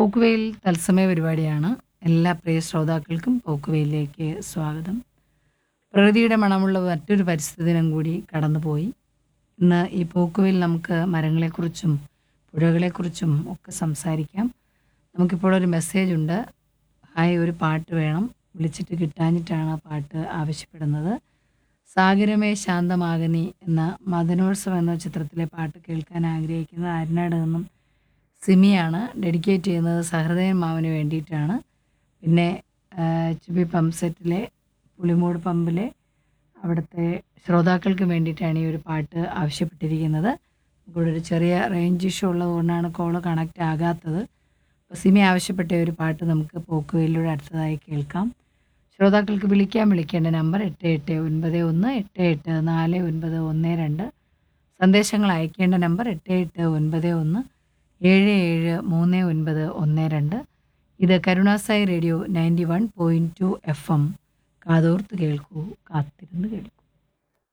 പോക്കുവെയിൽ തത്സമയ പരിപാടിയാണ് എല്ലാ പ്രിയ ശ്രോതാക്കൾക്കും പോക്കുവെയിലേക്ക് സ്വാഗതം പ്രകൃതിയുടെ മണമുള്ള മറ്റൊരു പരിസ്ഥിതി ദിനം കൂടി കടന്നുപോയി ഇന്ന് ഈ പോക്കുവെയിൽ നമുക്ക് മരങ്ങളെക്കുറിച്ചും പുഴകളെക്കുറിച്ചും ഒക്കെ സംസാരിക്കാം നമുക്കിപ്പോൾ ഒരു മെസ്സേജ് ഉണ്ട് ഹായ് ഒരു പാട്ട് വേണം വിളിച്ചിട്ട് കിട്ടാഞ്ഞിട്ടാണ് ആ പാട്ട് ആവശ്യപ്പെടുന്നത് സാഗരമേ ശാന്തമാകനി എന്ന മദനോത്സവം എന്ന ചിത്രത്തിലെ പാട്ട് കേൾക്കാൻ ആഗ്രഹിക്കുന്നത് ആരിനാട് നിന്നും സിമിയാണ് ഡെഡിക്കേറ്റ് ചെയ്യുന്നത് സഹൃദയൻ മാവിന് വേണ്ടിയിട്ടാണ് പിന്നെ എച്ച് ബി പമ്പ് സെറ്റിലെ പുളിമൂട് പമ്പിലെ അവിടുത്തെ ശ്രോതാക്കൾക്ക് വേണ്ടിയിട്ടാണ് ഈ ഒരു പാട്ട് ആവശ്യപ്പെട്ടിരിക്കുന്നത് ഇവിടെ ഒരു ചെറിയ റേഞ്ച് ഇഷ്യൂ ഉള്ളതുകൊണ്ടാണ് കോള് കണക്റ്റ് ആകാത്തത് അപ്പോൾ സിമി ആവശ്യപ്പെട്ട ഒരു പാട്ട് നമുക്ക് പോക്കുവയിലൂടെ അടുത്തതായി കേൾക്കാം ശ്രോതാക്കൾക്ക് വിളിക്കാൻ വിളിക്കേണ്ട നമ്പർ എട്ട് എട്ട് ഒൻപത് ഒന്ന് എട്ട് എട്ട് നാല് ഒൻപത് ഒന്ന് രണ്ട് സന്ദേശങ്ങൾ അയക്കേണ്ട നമ്പർ എട്ട് എട്ട് ഒൻപത് ഒന്ന് ഏഴ് ഏഴ് മൂന്ന് ഒൻപത് ഒന്ന് രണ്ട് ഇത് കരുണാസായി radio ninety one point two F M കാതോർത്ത് കേൾക്കൂ കാത്തിരുന്ന് കേൾക്കൂ